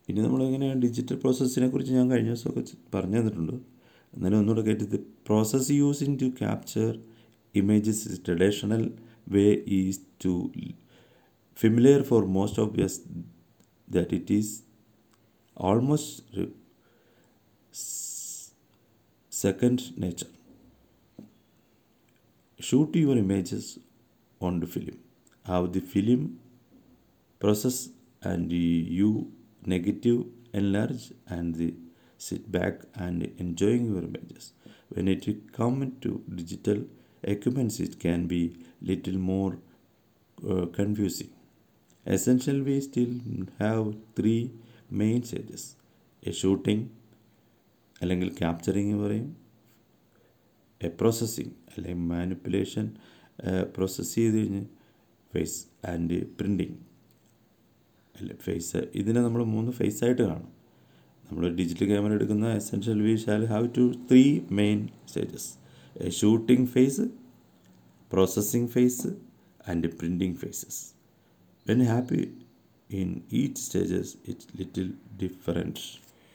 ഇനി നമ്മളിങ്ങനെ ഡിജിറ്റൽ പ്രോസസ്സിനെ കുറിച്ച് ഞാൻ കഴിഞ്ഞ ദിവസമൊക്കെ ചെ- പറഞ്ഞു തന്നിട്ടുണ്ട് എന്നാലും ഒന്നുകൂടെ കേട്ടത് process using to capture images traditional way is too familiar for most of us that it is almost second nature shoot your images on the film have the film process and you negative enlarge and the sit back and enjoying your images when it come to digital equipments it can be little more uh, confusing essentially we still have three main stages a shooting അല്ലെങ്കിൽ capturing പറയും a processing അല്ലെങ്കിൽ manipulation process ചെയ്ത് കഴിഞ്ഞ് phase and printing അല്ല phase ഇതിനെ നമ്മൾ മൂന്ന് phase ആയിട്ട് കാണും നമ്മൾ ഡിജിറ്റൽ ക്യാമറ എടുക്കുന്ന essential we shall have to three main stages a shooting phase processing phase and printing phases when happy in each stages it's little different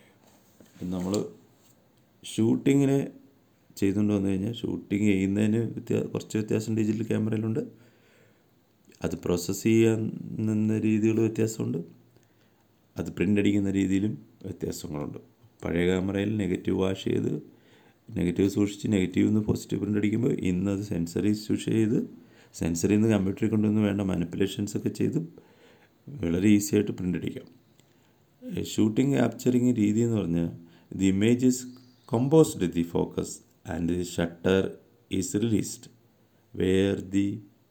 നമ്മൾ ഷൂട്ടിങ്ങിന് ചെയ്തുകൊണ്ട് വന്നു കഴിഞ്ഞാൽ ഷൂട്ടിങ് ചെയ്യുന്നതിന് വ്യത്യാ കുറച്ച് വ്യത്യാസം ഡിജിറ്റൽ ക്യാമറയിലുണ്ട് അത് പ്രോസസ്സ് ചെയ്യുന്ന രീതികൾ വ്യത്യാസമുണ്ട് അത് പ്രിൻ്റ് അടിക്കുന്ന രീതിയിലും വ്യത്യാസങ്ങളുണ്ട് പഴയ ക്യാമറയിൽ നെഗറ്റീവ് വാഷ് ചെയ്ത് നെഗറ്റീവ് സൂക്ഷിച്ച് നെഗറ്റീവ് നിന്ന് പോസിറ്റീവ് പ്രിൻ്റ് അടിക്കുമ്പോൾ ഇന്ന് അത് സെൻസറി സൂക്ഷിച്ച് ചെയ്ത് സെൻസറിൽ നിന്ന് കമ്പ്യൂട്ടറിൽ കൊണ്ടുവന്ന് വേണ്ട മാനിപ്പുലേഷൻസ് ഒക്കെ ചെയ്ത് വളരെ ഈസി ആയിട്ട് പ്രിൻ്റ് അടിക്കാം ഷൂട്ടിംഗ് ക്യാപ്ചറിങ് രീതി എന്ന് പറഞ്ഞാൽ the image is composed the focus and the shutter is released where the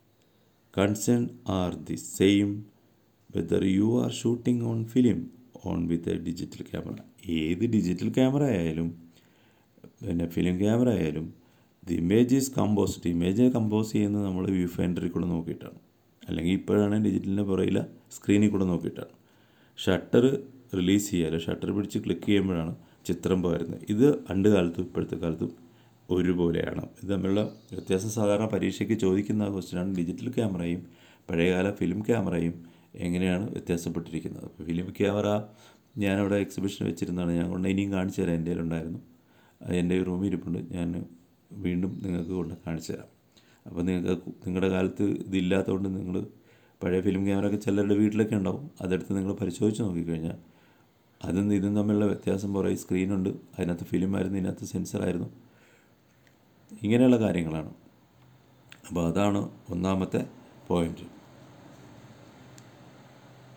concern are the same whether you are shooting on film on with a digital camera ഏത് digital camera ആയാലും പിന്നെ film camera ആയാലും the image is composed image compose ചെയ്യുന്നത് നമ്മൾ view ഫൈൻഡറിൽ കൂടെ നോക്കിയിട്ടാണ് അല്ലെങ്കിൽ ഇപ്പോഴാണ് ഡിജിറ്റലിൻ്റെ പുറയില സ്ക്രീനിൽ കൂടെ നോക്കിയിട്ടാണ് ഷട്ടർ റിലീസ് ചെയ്യാലോ ഷട്ടർ പിടിച്ച് ക്ലിക്ക് ചെയ്യുമ്പോഴാണ് ചിത്രം പകരുന്നത് ഇത് പണ്ട് കാലത്തും ഇപ്പോഴത്തെ കാലത്തും ഒരുപോലെയാണ് ഇത് തമ്മിലുള്ള വ്യത്യാസം സാധാരണ പരീക്ഷയ്ക്ക് ചോദിക്കുന്ന ക്വസ്റ്റ്യനാണ് ഡിജിറ്റൽ ക്യാമറയും പഴയകാല ഫിലിം ക്യാമറയും എങ്ങനെയാണ് വ്യത്യാസപ്പെട്ടിരിക്കുന്നത് അപ്പോൾ ഫിലിം ക്യാമറ ഞാനവിടെ എക്സിബിഷൻ വെച്ചിരുന്നതാണ് ഞാൻ കൊണ്ട് ഇനിയും കാണിച്ചു തരാം എൻ്റെ കയ്യിലുണ്ടായിരുന്നു അത് എൻ്റെ റൂമിൽ ഇരിപ്പുണ്ട് ഞാൻ വീണ്ടും നിങ്ങൾക്ക് കൊണ്ട് കാണിച്ചു തരാം അപ്പോൾ നിങ്ങൾക്ക് നിങ്ങളുടെ കാലത്ത് ഇതില്ലാത്തതുകൊണ്ട് നിങ്ങൾ പഴയ ഫിലിം ക്യാമറ ഒക്കെ ചിലരുടെ വീട്ടിലൊക്കെ ഉണ്ടാവും അതെടുത്ത് നിങ്ങൾ പരിശോധിച്ച് നോക്കിക്കഴിഞ്ഞാൽ അതും ഇതും തമ്മിലുള്ള വ്യത്യാസം കുറേ സ്ക്രീനുണ്ട് അതിനകത്ത് ഫിലിമായിരുന്നു ഇതിനകത്ത് സെൻസറായിരുന്നു ഇങ്ങനെയുള്ള കാര്യങ്ങളാണ് അപ്പോൾ അതാണ് ഒന്നാമത്തെ പോയിൻറ്റ്